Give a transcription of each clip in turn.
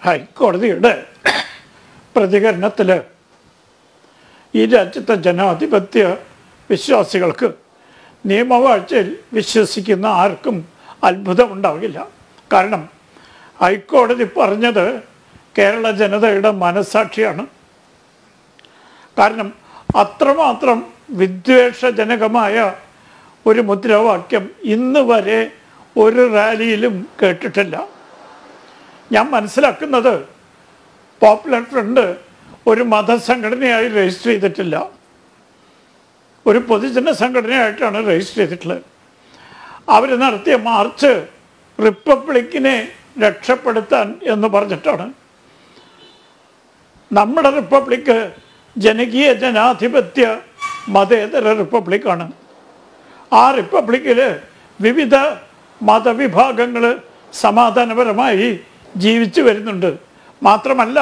ഹൈക്കോടതിയുടെ പ്രതികരണത്തിൽ ഈ രാജ്യത്തെ ജനാധിപത്യ വിശ്വാസികൾക്ക് നിയമവാഴ്ചയിൽ വിശ്വസിക്കുന്ന ആർക്കും അത്ഭുതമുണ്ടാകില്ല കാരണം ഹൈക്കോടതി പറഞ്ഞത് കേരള ജനതയുടെ മനസാക്ഷിയാണ് കാരണം അത്രമാത്രം വിദ്വേഷജനകമായ ഒരു മുദ്രാവാക്യം ഇന്ന് വരെ ഒരു റാലിയിലും കേട്ടിട്ടില്ല ഞാൻ മനസ്സിലാക്കുന്നത് പോപ്പുലർ ഫ്രണ്ട് ഒരു മതസംഘടനയായി രജിസ്റ്റർ ചെയ്തിട്ടില്ല ഒരു പൊതുജന സംഘടനയായിട്ടാണ് രജിസ്റ്റർ ചെയ്തിട്ടുള്ളത് അവർ നടത്തിയ മാർച്ച് റിപ്പബ്ലിക്കിനെ രക്ഷപ്പെടുത്താൻ എന്ന് പറഞ്ഞിട്ടാണ് നമ്മുടെ റിപ്പബ്ലിക്ക് ജനകീയ ജനാധിപത്യ മതേതര റിപ്പബ്ലിക്കാണ് ആ റിപ്പബ്ലിക്കിൽ വിവിധ മതവിഭാഗങ്ങൾ സമാധാനപരമായി ജീവിച്ചു വരുന്നുണ്ട് മാത്രമല്ല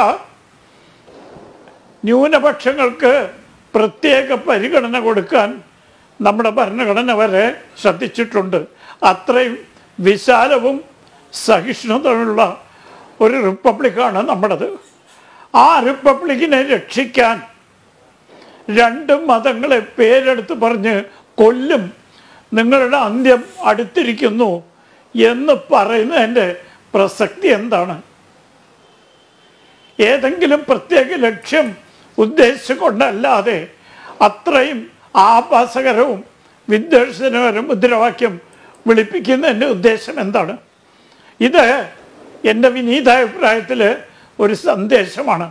ന്യൂനപക്ഷങ്ങൾക്ക് പ്രത്യേക പരിഗണന കൊടുക്കാൻ നമ്മുടെ ഭരണഘടന വരെ ശ്രദ്ധിച്ചിട്ടുണ്ട് അത്രയും വിശാലവും സഹിഷ്ണുതയുള്ള ഒരു റിപ്പബ്ലിക്കാണ് നമ്മുടേത് ആ റിപ്പബ്ലിക്കിനെ രക്ഷിക്കാൻ രണ്ട് മതങ്ങളെ പേരെടുത്ത് പറഞ്ഞ് കൊല്ലും നിങ്ങളുടെ അന്ത്യം അടുത്തിരിക്കുന്നു എന്ന് പറയുന്നതിൻ്റെ പ്രസക്തി എന്താണ് ഏതെങ്കിലും പ്രത്യേക ലക്ഷ്യം ഉദ്ദേശിച്ചുകൊണ്ടല്ലാതെ അത്രയും ആഭാസകരവും വിദ്വേഷകരവും മുദ്രാവാക്യം വിളിപ്പിക്കുന്നതിൻ്റെ ഉദ്ദേശം എന്താണ് ഇത് എൻ്റെ വിനീതാഭിപ്രായത്തിൽ ഒരു സന്ദേശമാണ്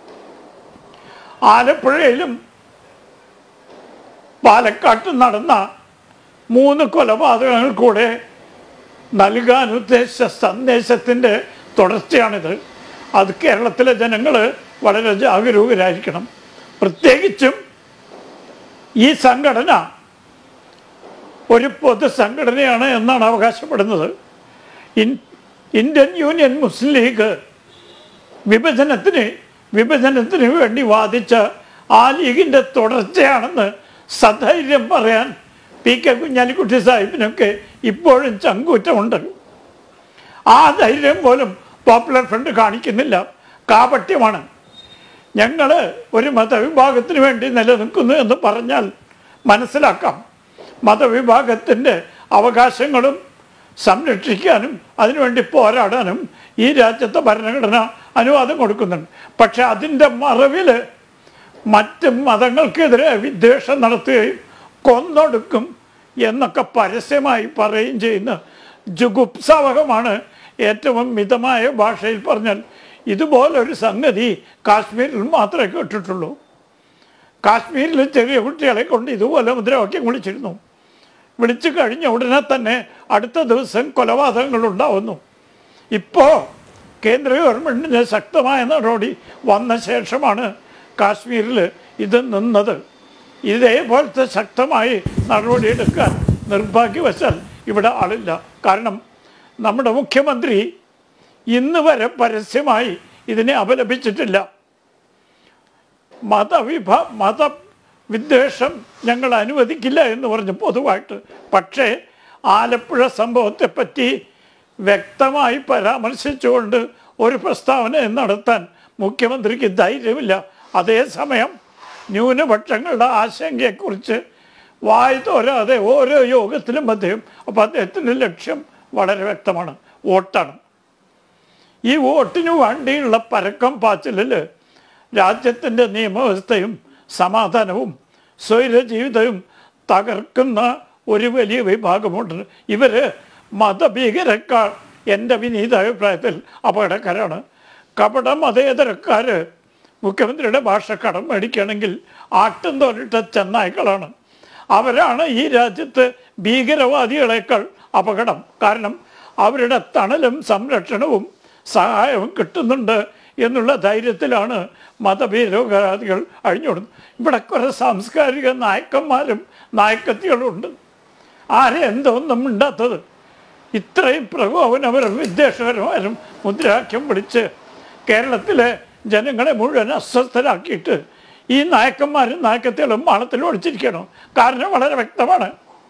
ആലപ്പുഴയിലും പാലക്കാട്ടും നടന്ന മൂന്ന് കൊലപാതകങ്ങൾ കൂടെ നൽകാൻ ഉദ്ദേശിച്ച സന്ദേശത്തിൻ്റെ തുടർച്ചയാണിത് അത് കേരളത്തിലെ ജനങ്ങൾ വളരെ ജാഗരൂകരായിരിക്കണം പ്രത്യേകിച്ചും ഈ സംഘടന ഒരു പൊതു സംഘടനയാണ് എന്നാണ് അവകാശപ്പെടുന്നത് ഇൻ ഇന്ത്യൻ യൂണിയൻ മുസ്ലിം ലീഗ് വിഭജനത്തിന് വിഭജനത്തിന് വേണ്ടി വാദിച്ച ആ ലീഗിൻ്റെ തുടർച്ചയാണെന്ന് സധൈര്യം പറയാൻ പി കെ കുഞ്ഞാലിക്കുട്ടി സാഹിബിനൊക്കെ ഇപ്പോഴും ചങ്കൂറ്റമുണ്ട് ആ ധൈര്യം പോലും പോപ്പുലർ ഫ്രണ്ട് കാണിക്കുന്നില്ല കാപട്യമാണ് ഞങ്ങൾ ഒരു മതവിഭാഗത്തിന് വേണ്ടി നിലനിൽക്കുന്നു എന്ന് പറഞ്ഞാൽ മനസ്സിലാക്കാം മതവിഭാഗത്തിൻ്റെ അവകാശങ്ങളും സംരക്ഷിക്കാനും അതിനുവേണ്ടി പോരാടാനും ഈ രാജ്യത്തെ ഭരണഘടന അനുവാദം കൊടുക്കുന്നുണ്ട് പക്ഷെ അതിൻ്റെ മറവിൽ മറ്റ് മതങ്ങൾക്കെതിരെ വിദ്വേഷം നടത്തുകയും കൊന്നൊടുക്കും എന്നൊക്കെ പരസ്യമായി പറയുകയും ചെയ്യുന്ന ജുഗുപ്സാവഹമാണ് ഏറ്റവും മിതമായ ഭാഷയിൽ പറഞ്ഞാൽ ഇതുപോലൊരു സംഗതി കാശ്മീരിൽ മാത്രമേ കേട്ടിട്ടുള്ളൂ കാശ്മീരിൽ ചെറിയ കുട്ടികളെ കൊണ്ട് ഇതുപോലെ മുദ്രാവാക്യം വിളിച്ചിരുന്നു വിളിച്ചു കഴിഞ്ഞ ഉടനെ തന്നെ അടുത്ത ദിവസം കൊലപാതകങ്ങൾ ഉണ്ടാവുന്നു ഇപ്പോൾ കേന്ദ്ര ഗവൺമെൻറ്റിന് ശക്തമായ നടപടി വന്ന ശേഷമാണ് കാശ്മീരിൽ ഇത് നിന്നത് ഇതേപോലത്തെ ശക്തമായി നടപടിയെടുക്കാൻ നിർഭാഗ്യവശാൽ ഇവിടെ ആളില്ല കാരണം നമ്മുടെ മുഖ്യമന്ത്രി ഇന്ന് വരെ പരസ്യമായി ഇതിനെ അപലപിച്ചിട്ടില്ല മതവിഭ മത വിദ്വേഷം ഞങ്ങൾ അനുവദിക്കില്ല എന്ന് പറഞ്ഞു പൊതുവായിട്ട് പക്ഷേ ആലപ്പുഴ സംഭവത്തെപ്പറ്റി വ്യക്തമായി പരാമർശിച്ചുകൊണ്ട് ഒരു പ്രസ്താവന നടത്താൻ മുഖ്യമന്ത്രിക്ക് ധൈര്യമില്ല അതേസമയം ന്യൂനപക്ഷങ്ങളുടെ ആശങ്കയെക്കുറിച്ച് വായി തോരാതെ ഓരോ യോഗത്തിലും അദ്ദേഹം അപ്പോൾ അദ്ദേഹത്തിൻ്റെ ലക്ഷ്യം വളരെ വ്യക്തമാണ് വോട്ടാണ് ഈ വോട്ടിന് വേണ്ടിയുള്ള പരക്കം പാച്ചിലിൽ രാജ്യത്തിൻ്റെ നിയമവ്യവസ്ഥയും സമാധാനവും സ്വൈര ജീവിതവും തകർക്കുന്ന ഒരു വലിയ വിഭാഗമുണ്ട് ഇവർ മതഭീകരക്കാർ എൻ്റെ വിനീത അഭിപ്രായത്തിൽ അപകടക്കാരാണ് കപട മതേതരക്കാർ മുഖ്യമന്ത്രിയുടെ ഭാഷ കടം മേടിക്കുകയാണെങ്കിൽ ആട്ടും തോലിട്ട ചെന്നായ്ക്കളാണ് അവരാണ് ഈ രാജ്യത്ത് ഭീകരവാദികളെക്കാൾ അപകടം കാരണം അവരുടെ തണലും സംരക്ഷണവും സഹായവും കിട്ടുന്നുണ്ട് എന്നുള്ള ധൈര്യത്തിലാണ് മതഭീകരവാദികൾ അഴിഞ്ഞോടുന്നത് ഇവിടെ കുറേ സാംസ്കാരിക നായക്കന്മാരും നായക്കത്തികളും ഉണ്ട് ആരെ എന്തോന്നും മിണ്ടാത്തത് ഇത്രയും പ്രകോപനപരം വിദ്വേഷപരമാരും മുദ്രാവാക്യം വിളിച്ച് കേരളത്തിലെ ജനങ്ങളെ മുഴുവൻ അസ്വസ്ഥരാക്കിയിട്ട് ഈ നായക്കന്മാരും നായക്കത്തികളും മാളത്തിൽ ഒളിച്ചിരിക്കണം കാരണം വളരെ വ്യക്തമാണ്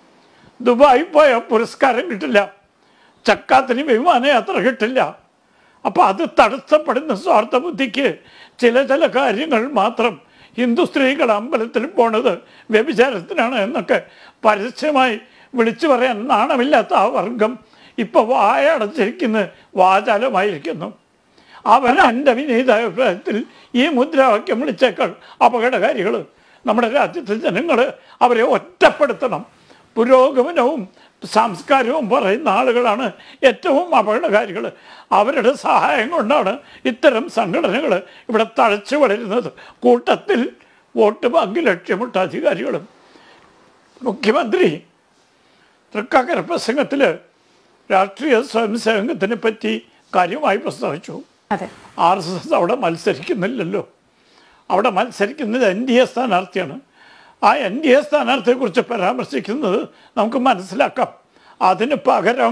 ദുബായി പോയ പുരസ്കാരം കിട്ടില്ല ചക്കാത്തിന് വിമാനയാത്ര കിട്ടില്ല അപ്പോൾ അത് തടസ്സപ്പെടുന്ന സ്വാർത്ഥ ബുദ്ധിക്ക് ചില ചില കാര്യങ്ങൾ മാത്രം ഹിന്ദു സ്ത്രീകൾ അമ്പലത്തിൽ പോണത് വ്യഭിചാരത്തിനാണ് എന്നൊക്കെ പരസ്യമായി വിളിച്ചു പറയാൻ നാണമില്ലാത്ത ആ വർഗം ഇപ്പോൾ വായടച്ചിരിക്കുന്ന വാചാലമായിരിക്കുന്നു അവൻ എൻ്റെ വിനീത അഭിപ്രായത്തിൽ ഈ മുദ്രാവാക്യം വിളിച്ചേക്കാൾ അപകടകാരികൾ നമ്മുടെ രാജ്യത്തെ ജനങ്ങൾ അവരെ ഒറ്റപ്പെടുത്തണം പുരോഗമനവും സംസ്കാരവും പറയുന്ന ആളുകളാണ് ഏറ്റവും അപകടകാരികൾ അവരുടെ സഹായം കൊണ്ടാണ് ഇത്തരം സംഘടനകൾ ഇവിടെ തഴച്ചു വളരുന്നത് കൂട്ടത്തിൽ വോട്ട് ബാങ്ക് ലക്ഷ്യമിട്ട അധികാരികളും മുഖ്യമന്ത്രി തൃക്കാക്കര പ്രസംഗത്തിൽ രാഷ്ട്രീയ സ്വയംസേവകത്തിനെ പറ്റി കാര്യമായി പ്രസ്താവിച്ചു അതെ ആർ എസ് എസ് അവിടെ മത്സരിക്കുന്നില്ലല്ലോ അവിടെ മത്സരിക്കുന്നത് എൻ ഡി എ സ്ഥാനാർത്ഥിയാണ് ആ എൻ ഡി എ സ്ഥാനാർത്ഥിയെക്കുറിച്ച് പരാമർശിക്കുന്നത് നമുക്ക് മനസ്സിലാക്കാം അതിന് പകരം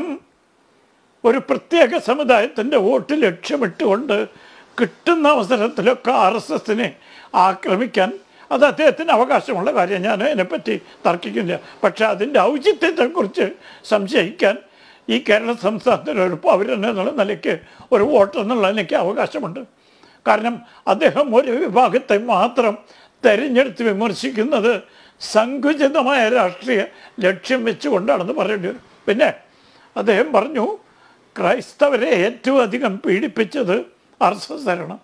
ഒരു പ്രത്യേക സമുദായത്തിൻ്റെ വോട്ട് ലക്ഷ്യമിട്ടുകൊണ്ട് കിട്ടുന്ന അവസരത്തിലൊക്കെ ആർ എസ് എസിനെ ആക്രമിക്കാൻ അത് അദ്ദേഹത്തിന് അവകാശമുള്ള കാര്യം ഞാൻ അതിനെപ്പറ്റി തർക്കിക്കുന്നില്ല പക്ഷേ അതിൻ്റെ ഔചിത്യത്തെക്കുറിച്ച് സംശയിക്കാൻ ഈ കേരള സംസ്ഥാനത്തിലെ ഒരു പൗരനെന്നുള്ള നിലയ്ക്ക് ഒരു വോട്ടർ എന്നുള്ള നിലയ്ക്ക് അവകാശമുണ്ട് കാരണം അദ്ദേഹം ഒരു വിഭാഗത്തെ മാത്രം തെരഞ്ഞെടുത്ത് വിമർശിക്കുന്നത് സങ്കുചിതമായ രാഷ്ട്രീയ ലക്ഷ്യം വെച്ചുകൊണ്ടാണെന്ന് പറയേണ്ടി വരും പിന്നെ അദ്ദേഹം പറഞ്ഞു ക്രൈസ്തവരെ ഏറ്റവും അധികം പീഡിപ്പിച്ചത് ആർ എസ് എസ് ആയിരുന്നു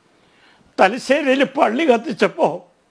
തലശ്ശേരിയിൽ പള്ളി കത്തിച്ചപ്പോൾ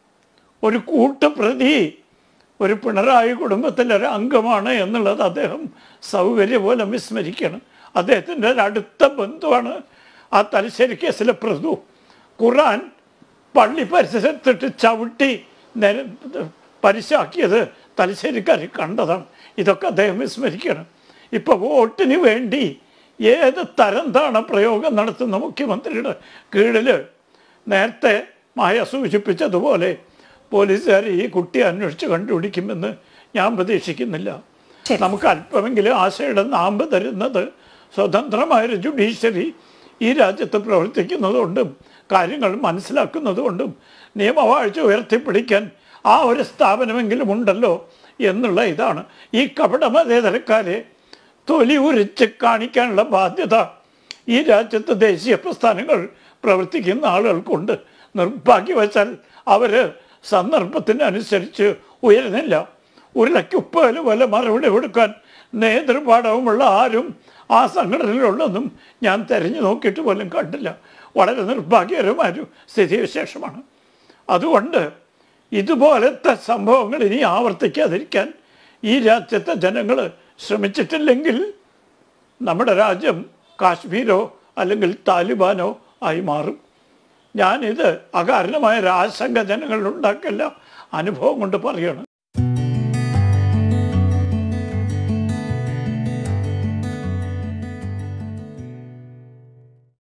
ഒരു കൂട്ടുപ്രതി ഒരു പിണറായി കുടുംബത്തിലെ ഒരു അംഗമാണ് എന്നുള്ളത് അദ്ദേഹം സൗകര്യപോലെ വിസ്മരിക്കണം അദ്ദേഹത്തിൻ്റെ ഒരു അടുത്ത ബന്ധുവാണ് ആ തലശ്ശേരി കേസിലെ പ്രതു ഖുറാൻ പള്ളി പരിസരത്തിട്ട് ചവിട്ടി നിര പരിശാക്കിയത് തലശ്ശേരിക്കാർ കണ്ടതാണ് ഇതൊക്കെ അദ്ദേഹം വിസ്മരിക്കണം ഇപ്പോൾ വോട്ടിന് വേണ്ടി ഏത് തരം താണ പ്രയോഗം നടത്തുന്ന മുഖ്യമന്ത്രിയുടെ കീഴിൽ നേരത്തെ മായ സൂചിപ്പിച്ചതുപോലെ പോലീസുകാർ ഈ കുട്ടിയെ അന്വേഷിച്ച് കണ്ടുപിടിക്കുമെന്ന് ഞാൻ പ്രതീക്ഷിക്കുന്നില്ല ശരി. നമുക്ക് അല്പമെങ്കിലും ആശയുടെ നാമ്പ് തരുന്നത് സ്വതന്ത്രമായൊരു ജുഡീഷ്യറി ഈ രാജ്യത്ത് പ്രവർത്തിക്കുന്നതുകൊണ്ടും കാര്യങ്ങൾ മനസ്സിലാക്കുന്നതുകൊണ്ടും നിയമവാഴ്ച ഉയർത്തിപ്പിടിക്കാൻ ആ ഒരു സ്ഥാപനമെങ്കിലും ഉണ്ടല്ലോ എന്നുള്ള ഇതാണ് ഈ കപടമതേതരക്കാരെ തൊലി ഉരിച്ച് കാണിക്കാനുള്ള ബാധ്യത ഈ രാജ്യത്ത് ദേശീയ പ്രസ്ഥാനങ്ങൾ പ്രവർത്തിക്കുന്ന ആളുകൾക്കുണ്ട് നിർഭാഗ്യവശാൽ അവർ സന്ദർഭത്തിനനുസരിച്ച് ഉയരുന്നില്ല ഉരുളയ്ക്ക് ഉപ്പേല് പോലെ മറുപടി കൊടുക്കാൻ നേതൃപാഠവുമുള്ള ആരും ആ സംഘടനയിലുള്ളൊന്നും ഞാൻ തിരഞ്ഞു നോക്കിയിട്ട് പോലും കണ്ടില്ല വളരെ നിർഭാഗ്യകരമായൊരു സ്ഥിതിവിശേഷമാണ് അതുകൊണ്ട് ഇതുപോലത്തെ സംഭവങ്ങൾ ഇനി ആവർത്തിക്കാതിരിക്കാൻ ഈ രാജ്യത്തെ ജനങ്ങൾ ശ്രമിച്ചിട്ടില്ലെങ്കിൽ നമ്മുടെ രാജ്യം കാശ്മീരോ അല്ലെങ്കിൽ താലിബാനോ ആയി മാറും ഞാനിത് അകാരണമായ ഒരു ആശങ്ക ജനങ്ങളിൽ ഉണ്ടാക്കില്ല അനുഭവം കൊണ്ട് പറയണം